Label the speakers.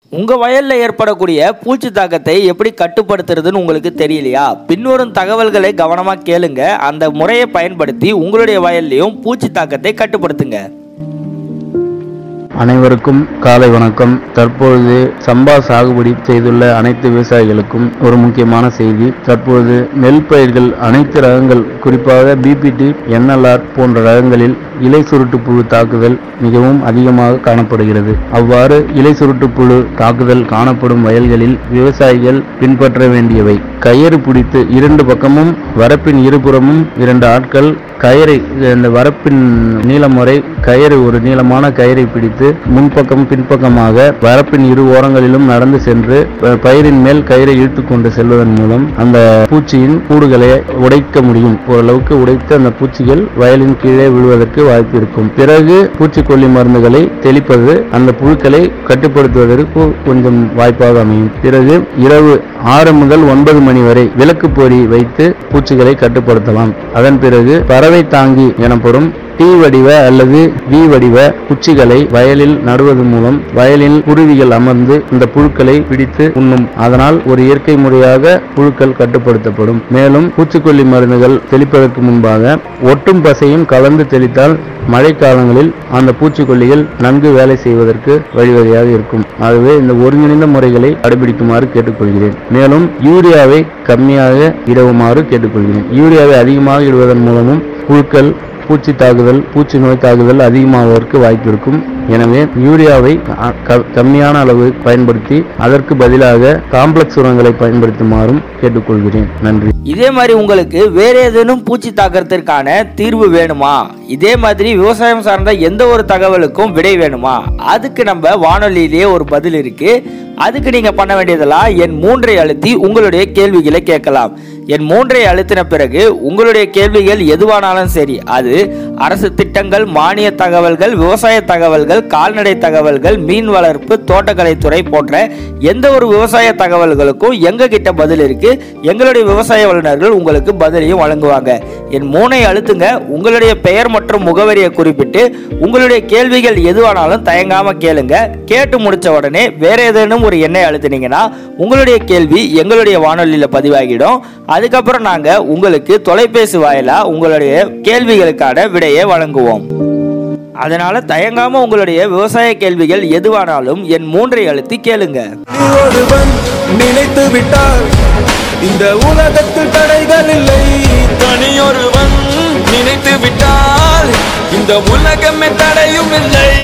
Speaker 1: உங்க வயல்ல ஏற்படக்கூடிய பூச்சி தாக்கத்தை எப்படி கட்டுப்படுத்துறதுன்னு உங்களுக்கு தெரியலையா பின்வரும் தகவல்களை கவனமா கேளுங்க அந்த முறையை பயன்படுத்தி உங்களுடைய வயல்லையும் பூச்சி தாக்கத்தை கட்டுப்படுத்துங்க
Speaker 2: அனைவருக்கும் காலை வணக்கம் தற்பொழுது சம்பா சாகுபடி செய்துள்ள அனைத்து விவசாயிகளுக்கும் ஒரு முக்கியமான செய்தி தற்பொழுது நெல் பயிர்கள் அனைத்து ரகங்கள் குறிப்பாக பிபிடி என்எல்ஆர் போன்ற ரகங்களில் இலை சுருட்டு புழு தாக்குதல் மிகவும் அதிகமாக காணப்படுகிறது அவ்வாறு இலை சுருட்டு புழு தாக்குதல் காணப்படும் வயல்களில் விவசாயிகள் பின்பற்ற வேண்டியவை கயிறு பிடித்து இரண்டு பக்கமும் வரப்பின் இருபுறமும் இரண்டு ஆட்கள் கயிறை இந்த வரப்பின் நீளம் வரை கயிறு ஒரு நீளமான கயிறை பிடித்து முன்பக்கம் பின்பக்கமாக வரப்பின் இரு ஓரங்களிலும் நடந்து சென்று ப- பயிரின் மேல் கயிறை இழுத்து கொண்டு செல்வதன் மூலம் அந்த பூச்சியின் கூடுகளை உடைக்க முடியும் ஓரளவுக்கு உடைத்து அந்த பூச்சிகள் வயலின் கீழே விழுவதற்கு வாய்ப்பு இருக்கும் பிறகு பூச்சிக்கொல்லி மருந்துகளை தெளிப்பது அந்த புழுக்களை கட்டுப்படுத்துவதற்கு கொஞ்சம் வாய்ப்பாக அமையும் பிறகு இரவு ஆறு முதல் ஒன்பது மணி வரை விளக்கு பொறி வைத்து பூச்சிகளை கட்டுப்படுத்தலாம் அதன் பிறகு பறவை தாங்கி எனப்படும் டி வடிவ அல்லது வி வடிவ குச்சிகளை வயலில் நடுவது மூலம் வயலில் குருவிகள் அமர்ந்து இந்த புழுக்களை பிடித்து உண்ணும் அதனால் ஒரு இயற்கை முறையாக புழுக்கள் கட்டுப்படுத்தப்படும் மேலும் பூச்சிக்கொல்லி மருந்துகள் தெளிப்பதற்கு முன்பாக ஒட்டும் பசையும் கலந்து தெளித்தால் மழைக்காலங்களில் அந்த பூச்சிக்கொல்லிகள் நன்கு வேலை செய்வதற்கு வழிவகையாக இருக்கும் ஆகவே இந்த ஒருங்கிணைந்த முறைகளை கடைபிடிக்குமாறு கேட்டுக்கொள்கிறேன் மேலும் யூரியாவை கம்மியாக இடவுமாறு கேட்டுக்கொள்கிறேன் யூரியாவை அதிகமாக இடுவதன் மூலமும் புழுக்கள் பூச்சி தாக்குதல் பூச்சி நோய் தாக்குதல் அதிகமாவதற்கு வாய்ப்பு இருக்கும் எனவே யூரியாவை அ- க- கம்மியான அளவு பயன்படுத்தி அதற்கு பதிலாக காம்ப்ளெக்ஸ் உரங்களை பயன்படுத்துமாறும் கேட்டுக்கொள்கிறேன் நன்றி
Speaker 1: இதே மாதிரி உங்களுக்கு வேற ஏதேனும் பூச்சி தாக்கத்திற்கான தீர்வு வேணுமா இதே மாதிரி விவசாயம் சார்ந்த எந்த ஒரு தகவலுக்கும் விடை வேணுமா அதுக்கு நம்ம வானொலியிலேயே ஒரு பதில் இருக்கு அதுக்கு நீங்க பண்ண வேண்டியதெல்லாம் என் மூன்றை அழுத்தி உங்களுடைய கேள்விகளை கேட்கலாம் என் மூன்றை அழுத்தின பிறகு உங்களுடைய கேள்விகள் எதுவானாலும் சரி அது அரசு திட்டங்கள் மானிய தகவல்கள் விவசாய தகவல்கள் கால்நடை தகவல்கள் மீன் வளர்ப்பு தோட்டக்கலைத்துறை போன்ற எந்த ஒரு விவசாய தகவல்களுக்கும் எங்க கிட்ட பதில் இருக்கு எங்களுடைய விவசாய வல்லுநர்கள் உங்களுக்கு பதிலையும் வழங்குவாங்க என் மூனை அழுத்துங்க உங்களுடைய பெயர் மற்றும் முகவரியை குறிப்பிட்டு உங்களுடைய கேள்விகள் எதுவானாலும் தயங்காம கேளுங்க கேட்டு முடிச்ச உடனே வேற ஏதேனும் ஒரு எண்ணை அழுத்துனீங்கன்னா உங்களுடைய கேள்வி எங்களுடைய வானொலியில பதிவாகிடும் அதுக்கப்புறம் நாங்க உங்களுக்கு தொலைபேசி வாயிலா உங்களுடைய கேள்விகளுக்கான விடையை வழங்குவோம் அதனால தயங்காம உங்களுடைய விவசாய கேள்விகள் எதுவானாலும் என் மூன்றை அழுத்தி கேளுங்க
Speaker 3: நீ ஒருவன் நினைத்து விட்டால் இந்த உலகத்தில் தடைகள் இல்லை தனியொருவன் நினைத்து விட்டால் இந்த உலகமே தடையும் இல்லை